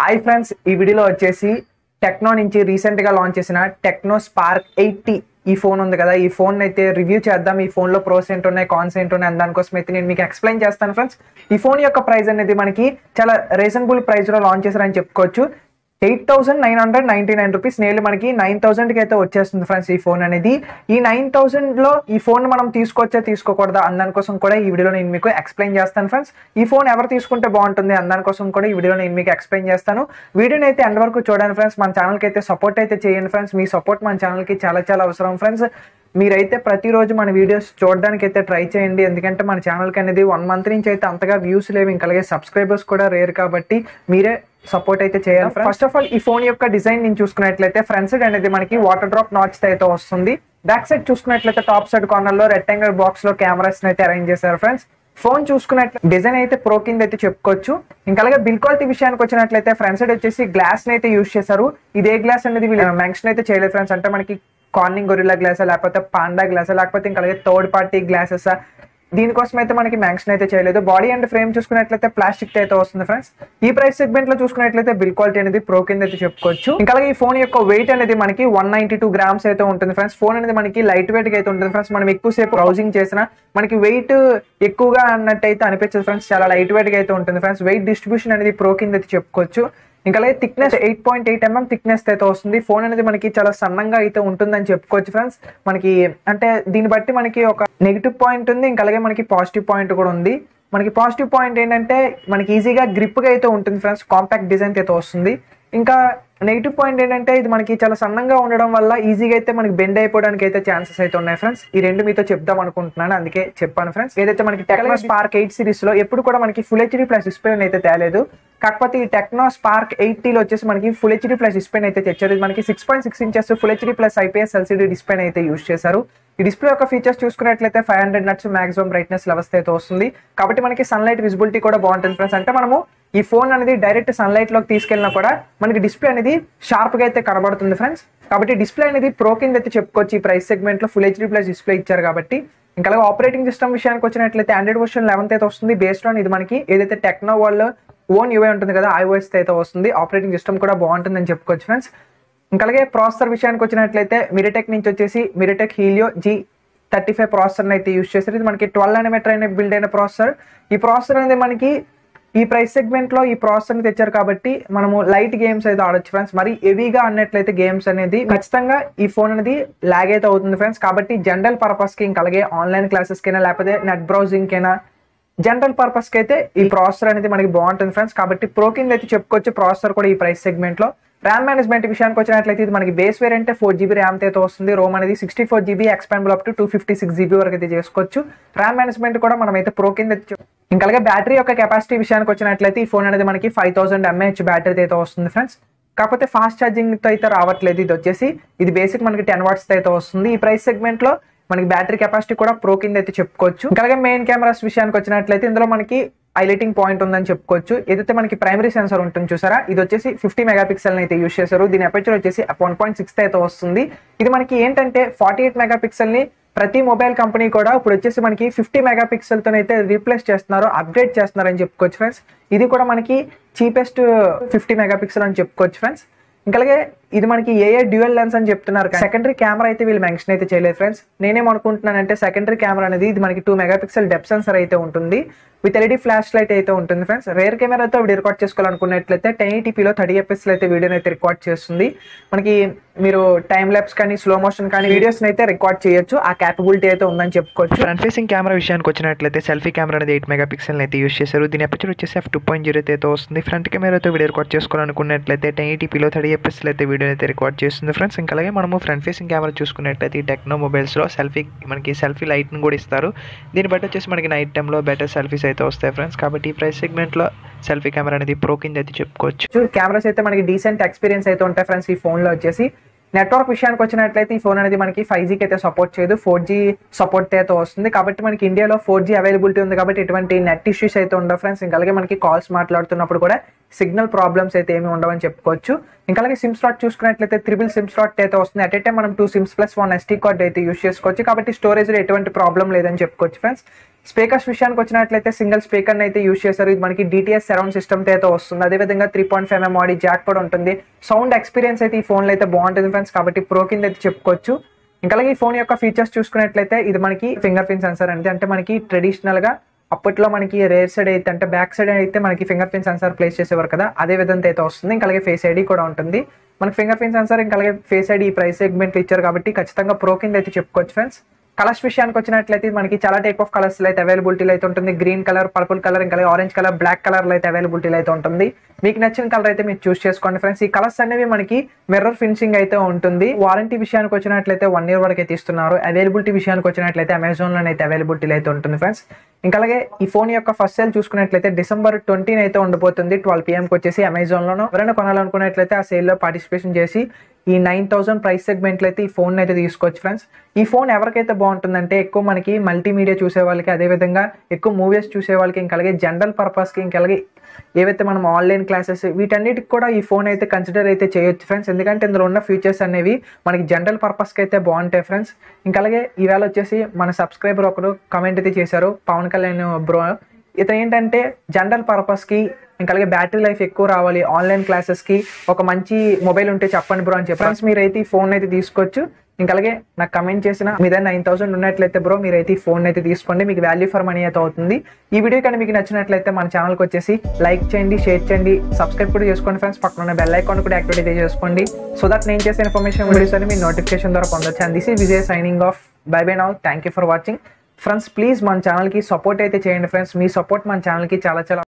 hi friends ఈ వీడియోలో వచ్చేసి టెక్నో నుంచి రీసెంట్ గా లాంచ్ చేసిన టెక్నో స్పార్క్ ఎయిటీ ఈ ఫోన్ ఉంది కదా ఈ ఫోన్ అయితే రివ్యూ చేద్దాం ఈ ఫోన్ లో ప్రోస్ ఏంటి ఉన్నాయి కాన్స్ ఏంటి ఉన్నాయి అని దానికోసం అయితే నేను మీకు ఎక్స్ప్లెయిన్ చేస్తాను ఫ్రెండ్స్ ఈ ఫోన్ యొక్క ప్రైస్ అనేది మనకి చాలా రీజనబుల్ ప్రైస్ లో లాంచ్ చేశారని చెప్పుకోవచ్చు eight thousand nine hundred ninety nine rupees నేర్లు మనకి నైన్ థౌసండ్కి అయితే వచ్చేస్తుంది ఫ్రెండ్స్ ఈ ఫోన్ అనేది ఈ నైన్ థౌసండ్లో ఈ ఫోన్ మనం తీసుకోవచ్చా తీసుకోకూడదా అందాని కోసం కూడా ఈ వీడియోలో నేను మీకు ఎక్స్ప్లెయిన్ చేస్తాను ఫ్రెండ్స్ ఈ ఫోన్ ఎవరు తీసుకుంటే బాగుంటుంది అందాని కోసం కూడా ఈ వీడియోలో నేను మీకు ఎక్స్ప్లెయిన్ చేస్తాను వీడియోని అయితే ఎండ్ వరకు చూడండి ఫ్రెండ్స్ మన ఛానల్కి అయితే సపోర్ట్ అయితే చేయండి ఫ్రెండ్స్ మీ సపోర్ట్ మన ఛానల్కి చాలా చాలా అవసరం ఫ్రెండ్స్ మీరైతే ప్రతిరోజు మన వీడియోస్ చూడడానికి అయితే ట్రై చేయండి ఎందుకంటే మన ఛానల్కి అనేది వన్ మంత్ నుంచి అయితే అంతగా వ్యూస్ లేవు ఇంకా అలాగే సబ్స్క్రైబర్స్ కూడా రేర్ కాబట్టి మీరే సపోర్ట్ అయితే చేయాలి ఫస్ట్ ఆఫ్ ఆల్ ఈ ఫోన్ యొక్క డిజైన్ నేను చూసుకున్నట్లయితే ఫ్రంట్ సైడ్ అనేది మనకి వాటర్ డ్రాప్ నాచ్ అయితే వస్తుంది బ్యాక్ సైడ్ చూసుకున్నట్లయితే టాప్ సైడ్ కార్నర్ లో రెక్టాంగిల్ బాక్స్ లో కెమెరాస్ అయితే అరేంజ్ చేశారు ఫ్రెండ్స్ ఫోన్ చూసుకున్నట్లయితే డిజైన్ అయితే ప్రో కింద అయితే చెప్పుకోవచ్చు ఇంకా అలాగే బిల్ క్వాలిటీ విషయానికి వచ్చినట్లయితే ఫ్రంట్ సైడ్ వచ్చేసి గ్లాస్ అయితే యూస్ చేశారు ఇదే గ్లాస్ అనేది వీళ్ళు మెన్షన్ అయితే చేయలేదు ఫ్రెండ్స్ అంటే మనకి కార్నింగ్ గొరిల్లా గ్లాసా లేకపోతే పాండా గ్లాసా లేకపోతే ఇంకా అలాగే థర్డ్ పార్టీ గ్లాసెస్ దీనికోసం అయితే మనకి మ్యాంక్షన్ అయితే చేయలేదు బాడీ అండ్ ఫ్రేమ్ చూసుకున్నట్లయితే ప్లాస్టిక్ అయితే వస్తుంది ఫ్రెండ్స్ ఈ ప్రైస్ సెగ్మెంట్ లో చూసుకున్నట్లయితే బిల్ క్వాలిటీ అనేది ప్రో కింద అయితే చెప్పుకోవచ్చు ఇంకా అలాగే ఈ ఫోన్ యొక్క వెయిట్ అనేది మనకి వన్ నైన్టీ టూ గ్రామ్స్ అయితే ఉంటుంది ఫ్రెండ్స్ ఫోన్ అనేది మనకి లైట్ వెయిట్ గా అయితే ఉంటుంది ఫ్రెండ్స్ మనం ఎక్కువసేపు బ్రౌజింగ్ చేసినా మనకి వెయిట్ ఎక్కువగా అన్నట్టు అయితే అనిపించదు ఫ్రెండ్స్ చాలా లైట్ వెయిట్ గా అయితే ఉంటుంది ఫ్రెండ్స్ వెయిట్ డిస్ట్రిబ్యూషన్ అనేది ప్రో కింద అయితే చెప్పుకోవచ్చు ఇంకా అలాగే thickness eight point eight mm thickness అయితే వస్తుంది ఫోన్ అనేది మనకి చాలా సన్నంగా అయితే ఉంటుందని చెప్పుకోవచ్చు ఫ్రెండ్స్ మనకి అంటే దీన్ని బట్టి మనకి ఒక నెగిటివ్ పాయింట్ ఉంది ఇంకా అలాగే మనకి పాజిటివ్ పాయింట్ కూడా ఉంది మనకి పాజిటివ్ పాయింట్ ఏంటంటే మనకి ఈజీగా గ్రిప్గా అయితే ఉంటుంది ఫ్రెండ్స్ కాంపాక్ట్ డిజైన్ అయితే వస్తుంది ఇంకా నెగిటివ్ పాయింట్ ఏంటంటే ఇది మనకి చాలా సన్నంగా ఉండడం వల్ల ఈజీగా అయితే మనకి బెండ్ అయిపోవడానికి అయితే ఛాన్సెస్ అయితే ఉన్నాయి ఫ్రెండ్స్ ఈ రెండు మీతో చెప్దాం అనుకుంటున్నాను అందుకే చెప్పాను ఫ్రెండ్స్ ఏదైతే మనకి టెక్నో స్పార్క్ ఎయిట్ సిరీస్ లో ఎప్పుడు కూడా మనకి ఫుల్ హెచ్డీ ప్లస్ డిస్ప్లే అయితే తేలేదు కాకపోతే ఈ టెక్నో స్పార్క్ ఎయిటీలో వచ్చేసి మనకి ఫుల్ హెచ్డీ ప్లస్ డిస్ప్లే అయితే తెచ్చారు ఇది మనకి six point six inches full HD plus IPS LCD display అయితే యూస్ చేశారు ఈ డిస్ప్లే యొక్క ఫీచర్స్ చూసుకున్నట్లయితే five hundred nits maximum brightness levels అయితే వస్తుంది కాబట్టి మనకి సన్లైట్ విజిబిలిటీ కూడా బాగుంటుంది ఫ్రెండ్స్ అంటే మనము ఈ ఫోన్ అనేది డైరెక్ట్ సన్లైట్ లోకి తీసుకెళ్ళినా కూడా మనకి డిస్ప్లే అనేది షార్ప్ గా అయితే కనబడుతుంది ఫ్రెండ్స్ కాబట్టి డిస్ప్లే అనేది ప్రో కింద అయితే చెప్పుకోవచ్చు ఈ ప్రైస్ సెగ్మెంట్ లో ఫుల్ హెచ్డీ ప్లస్ డిస్ప్లే ఇచ్చారు కాబట్టి ఇంకా అలాగే ఆపరేటింగ్ సిస్టమ్ విషయానికి వచ్చినట్లయితే ఆండ్రాయిడ్ వర్షన్ లెవెన్త్ అయితే వస్తుంది బేస్డ్ ఆన్ ఇది మనకి ఏదైతే టెక్నో వాళ్ళు ఓన్ యూఐ ఉంటుంది కదా ఐఓఎస్ అయితే వస్తుంది ఆపరేటింగ్ సిస్టమ్ కూడా బాగుంటుందని చెప్పుకోవచ్చు ఫ్రెండ్స్ ఇంకా అలాగే ప్రాసెసర్ విషయానికి వచ్చినట్లయితే మిరటెక్ నుంచి వచ్చేసి MediaTek Helio G thirty five processor అయితే యూస్ చేస్తారు ఇది మనకి ట్వెల్వ్ నానోమీటర్ అయిన బిల్డ్ అయిన ప్రాసెసర్ ఈ ప్రాసెసర్ అనేది మనకి ఈ ప్రైస్ సెగ్మెంట్ లో ఈ ప్రాసెసర్ ని తెచ్చారు కాబట్టి మనము లైట్ గేమ్స్ అయితే ఆడొచ్చు ఫ్రెండ్స్ మరి హెవీగా అన్నట్లయితే గేమ్స్ అనేది ఖచ్చితంగా ఈ ఫోన్ అనేది లాగ్ అయితే అవుతుంది ఫ్రెండ్స్ కాబట్టి జనరల్ పర్పస్ కి ఇంకా అలాగే ఆన్లైన్ క్లాసెస్ కైనా లేకపోతే నెట్ బ్రౌజింగ్ కైనా జనరల్ పర్పస్ కి అయితే ఈ ప్రాసెసర్ అనేది మనకి బాగుంటుంది ఫ్రెండ్స్ కాబట్టి ప్రో కింద అయితే చెప్పుకోవచ్చు ప్రాసెసర్ కూడా ఈ ప్రైస్ సెగ్మెంట్ లో ర్యామ్ మేనేజ్మెంట్ విషయానికి వచ్చినట్లయితే ఇది మనకి base variant four GB RAM అయితే వస్తుంది రోమ్ అనేది sixty four GB expandable up to two fifty six GB వరకు అయితే చేసుకోవచ్చు ర్యామ్ మేనేజ్మెంట్ కూడా మనం అయితే ప్రో కింద అయితే చెప్- ఇంకా అలాగే బ్యాటరీ యొక్క కెపాసిటీ విషయానికి వచ్చినట్లయితే ఈ ఫోన్ అనేది మనకి ఫైవ్ థౌసండ్ ఎంఏహెచ్ బ్యాటరీ అయితే వస్తుంది ఫ్రెండ్స్ కాకపోతే ఫాస్ట్ ఛార్జింగ్ తో అయితే రావట్లేదు ఇది వచ్చేసి ఇది బేసిక్ మనకి టెన్ వాట్స్ అయితే వస్తుంది ఈ ప్రైస్ సెగ్మెంట్ లో మనకి బ్యాటరీ కెపాసిటీ కూడా ప్రో కింద అయితే చెప్పుకోవచ్చు ఇంకా అలాగే మెయిన్ కెమెరాస్ విషయానికి వచ్చినట్లయితే ఇందులో మనకి హైలైటింగ్ పాయింట్ ఉందని చెప్పుకోవచ్చు ఏదైతే మనకి ప్రైమరీ సెన్సర్ ఉంటుంది చూసారా ఇది వచ్చేసి ఫిఫ్టీ మెగా పిక్సెల్ అయితే యూస్ చేశారు దీని అపర్చర్ వచ్చేసి వన్ పాయింట్ సిక్స్ అయితే వస్తుంది ఇది మనకి ఏంటంటే ఫార్టీ ఎయిట్ మెగా పిక్సెల్ ని ప్రతి మొబైల్ కంపెనీ కూడా ఇప్పుడు వచ్చేసి మనకి ఫిఫ్టీ మెగా పిక్సెల్ తో అయితే రీప్లేస్ చేస్తున్నారు అప్గ్రేడ్ చేస్తున్నారు అని చెప్పుకోవచ్చు ఫ్రెండ్స్ ఇది కూడా మనకి చీపెస్ట్ ఫిఫ్టీ మెగా పిక్సెల్ అని చెప్పుకోవచ్చు ఫ్రెండ్స్ ఇంకా అలాగే ఇది మనకి ఏఏ డ్యూయల్ లెన్స్ అని చెప్తున్నారు సెకండరీ కెమెరా అయితే వీళ్ళు మెన్షన్ అయితే చేయలేదు ఫ్రెండ్స్ నేనేమనుకుంటున్నానంటే సెకండరీ కెమెరా అనేది ఇది మనకి two megapixel depth sensor అయితే ఉంటుంది విత్ ఎల్ఈడి ఫ్లాష్ లైట్ అయితే ఉంటుంది ఫ్రెండ్స్ రేర్ కెమెరాతో వీడియో రికార్డ్ చేసుకోవాలనుకున్నట్లయితే టెన్ ఎయిటీపీలో థర్టీ ఎఫ్ఎస్ అయితే వీడియోని అయితే రికార్డ్ చేస్తుంది మనకి మీరు టైం ల్యాబ్స్ కానీ స్లో మోషన్ కానీ వీడియోస్ అయితే రికార్డ్ చేయొచ్చు ఆ క్యాపబిలిటీ అయితే ఉందని చెప్పుకోవచ్చు ఫ్రంట్ ఫేసింగ్ కెమెరా విషయానికి వచ్చినట్లయితే సెల్ఫీ కెమెరా అనేది ఎయిట్ మెగా పిక్సెల్ అయితే యూస్ చేశారు దీని అపర్చర్ వచ్చేసి ఎఫ్ టూ పాయింట్ జీరో అయితే వస్తుంది ఫ్రంట్ కెమెరాతో వీడియో రికార్డ్ చేసుకోవాలనుకున్నట్లయితే టెన్ ఎయిటీపీలో థర్టీ ఎఫ్ఎస్ అయితే వీడియో అయితే రికార్డ్ చేస్తుంది ఫ్రెండ్స్ ఇంకా అలాగే మనము ఫ్రంట్ ఫేసింగ్ కెమెరా చూసుకున్నట్లయితే ఈ టెక్నో మొబైల్స్లో సెల్ఫీ మనకి సెల్ఫీ లైట్ని కూడా ఇస్తారు దీన్ని బట్టి వచ్చేసి మనకి నైట్ టైంలో బెటర్ సెల్ఫీస్ అయితే వస్తాయి ఫ్రెండ్స్ కాబట్టి ఈ ప్రైస్ సెగ్మెంట్లో సెల్ఫీ కెమెరా అనేది ప్రో కింద అయితే చెప్పుకోవచ్చు కెమెరాస్ అయితే మనకి డీసెంట్ ఎక్స్పీరియన్స్ అయితే ఉంటాయి ఫ్రెండ్స్ ఈ ఫోన్ లో వచ్చేసి నెట్వర్క్ విషయానికి వచ్చినట్లయితే ఈ ఫోన్ అనేది మనకి ఫైవ్ జీకి అయితే సపోర్ట్ చేయదు ఫోర్ జీ సపోర్ట్ అయితే వస్తుంది కాబట్టి మనకి ఇండియాలో ఫోర్ జీ అవైలబిలిటీ ఉంది కాబట్టి ఎటువంటి నెట్ ఇష్యూస్ అయితే ఉండవు ఫ్రెండ్స్ ఇంకా అలాగే మనకి కాల్స్ మాట్లాడుతున్నప్పుడు కూడా సిగ్నల్ ప్రాబ్లమ్స్ అయితే ఏమి ఉండవని చెప్పుకోవచ్చు ఇంకా అలాగే సిమ్ స్లాట్ చూసుకున్నట్లయితే త్రిబుల్ సిమ్ స్లాట్ అయితే వస్తుంది అట్ ఏ టైం మనం two SIMs plus one SD card అయితే యూస్ చేసుకోవచ్చు కాబట్టి స్టోరేజ్ లో ఎటువంటి ప్రాబ్లం లేదని చెప్పుకోవచ్చు ఫ్రెండ్స్ స్పీకర్స్ విషయానికి వచ్చినట్లయితే సింగిల్ స్పీకర్ అయితే యూస్ చేశారు ఇది మనకి డిటిఎస్ సరౌండ్ సిస్టమ్ అయితే వస్తుంది అదేవిధంగా three point five mm audio jack కూడా ఉంటుంది సౌండ్ ఎక్స్పీరియన్స్ అయితే ఈ ఫోన్లో అయితే బాగుంటుంది ఫ్రెండ్స్ కాబట్టి ప్రో కింద అయితే చెప్పుకోవచ్చు ఇంకా అలాగే ఈ ఫోన్ యొక్క ఫీచర్స్ చూసుకున్నట్లయితే ఇది మనకి ఫింగర్ ప్రింట్ సెన్సార్ అనేది అంటే మనకి ట్రెడిషనల్ గా అప్పట్లో మనకి రేర్ సైడ్ అయితే అంటే బ్యాక్ సైడ్ అయితే మనకి ఫింగర్ ప్రింట్ సెన్సార్ ప్లేస్ చేసేవారు కదా అదే విధంగా అయితే వస్తుంది ఇంకా అలాగే ఫేస్ ఐడి కూడా ఉంటుంది మనకి ఫింగర్ ప్రింట్ సెన్సార్ ఇంకా అలాగే ఫేస్ ఐడి ఈ ప్రైస్ సెగ్మెంట్ ఇచ్చారు కాబట్టి ఖచ్చితంగా ప్రో కింద అయితే చెప్పుకోవచ్చు ఫ్రెండ్స్ కలర్స్ విషయానికి వచ్చినట్లయితే మనకి చాలా టైప్ ఆఫ్ కలర్స్ అయితే అవైలబిలిటీలో అయితే ఉంటుంది గ్రీన్ కలర్ పర్పుల్ కలర్ ఇంకా ఆరెంజ్ కలర్ బ్లాక్ కలర్ అయితే అవైలబిలిటీలో అయితే ఉంటుంది మీకు నచ్చిన కలర్ అయితే మీరు చూస్ చేసుకోండి ఫ్రెండ్స్ ఈ కలర్స్ అనేవి మనకి మిర్రర్ ఫినిషింగ్ అయితే ఉంటుంది వారంటీ విషయానికి వచ్చినట్లయితే వన్ ఇయర్ వరకు అయితే ఇస్తున్నారు అవైలబిలిటీ విషయానికి వచ్చినట్లయితే అమెజాన్ లో అయితే అవైలబిలిటీలో అయితే ఉంటుంది ఫ్రెండ్స్ ఇంకా అలాగే ఈ ఫోన్ యొక్క ఫస్ట్ సేల్ చూసుకున్నట్లయితే డిసెంబర్ ట్వంటీన్ అయితే ఉండబోతుంది ట్వెల్వ్ పిఎంకి వచ్చేసి అమెజాన్ లోనో ఎవరైనా కొనాలనుకున్నట్లయితే ఆ సేల్ లో పార్టిసిపేషన్ చేసి ఈ నైన్ థౌసండ్ ప్రైస్ సెగ్మెంట్లో అయితే ఈ ఫోన్ అయితే తీసుకోవచ్చు ఫ్రెండ్స్ ఈ ఫోన్ ఎవరికైతే బాగుంటుందంటే ఎక్కువ మనకి మల్టీమీడియా చూసే వాళ్ళకి అదేవిధంగా ఎక్కువ మూవీస్ చూసే వాళ్ళకి ఇంకా అలాగే జనరల్ పర్పస్కి ఇంకా అలాగే ఏవైతే మనం ఆన్లైన్ క్లాసెస్ వీటన్నిటికి కూడా ఈ ఫోన్ అయితే కన్సిడర్ అయితే చేయొచ్చు ఫ్రెండ్స్ ఎందుకంటే ఇందులో ఉన్న ఫీచర్స్ అనేవి మనకి జనరల్ పర్పస్కి అయితే బాగుంటాయి ఫ్రెండ్స్ ఇంకా అలాగే ఈవేళ వచ్చేసి మన సబ్స్క్రైబర్ ఒకరు కమెంట్ అయితే చేశారు పవన్ కళ్యాణ్ బ్రో ఇతను ఏంటంటే జనరల్ పర్పస్కి ఇంకా అలాగే బ్యాటరీ లైఫ్ ఎక్కువ రావాలి ఆన్లైన్ క్లాసెస్కి ఒక మంచి మొబైల్ ఉంటే చెప్పండి బ్రో అని చెప్పి ఫ్రెండ్స్ మీరైతే ఈ ఫోన్ అయితే తీసుకోవచ్చు ఇంకా అలాగే నాకు కమెంట్ చేసిన మీ దగ్గర నైన్ థౌసండ్ ఉన్నట్లయితే బ్రో మీరైతే ఈ ఫోన్ అయితే తీసుకోండి మీకు వాల్యూ ఫర్ మనీ అయితే అవుతుంది ఈ వీడియో కానీ మీకు నచ్చినట్లయితే మన ఛానల్కి వచ్చేసి లైక్ చేయండి షేర్ చేయండి సబ్స్క్రైబ్ కూడా చేసుకోండి ఫ్రెండ్స్ పక్కన ఉన్న బెల్ ఐకాన్ కూడా యాక్టివేట్ అయితే చేసుకోండి సో దట్ నేను చేసే ఇన్ఫర్మేషన్ వీడియోస్ అని మీ నోటిఫికేషన్ ద్వారా పొందొచ్చు అండ్ దిస్ ఈ Vijay signing off bye bye now thank you for watching friends please మన ఛానల్కి సపోర్ట్ అయితే చేయండి ఫ్రెండ్స్ మీ సపోర్ట్ మన ఛానల్కి చాలా చాలా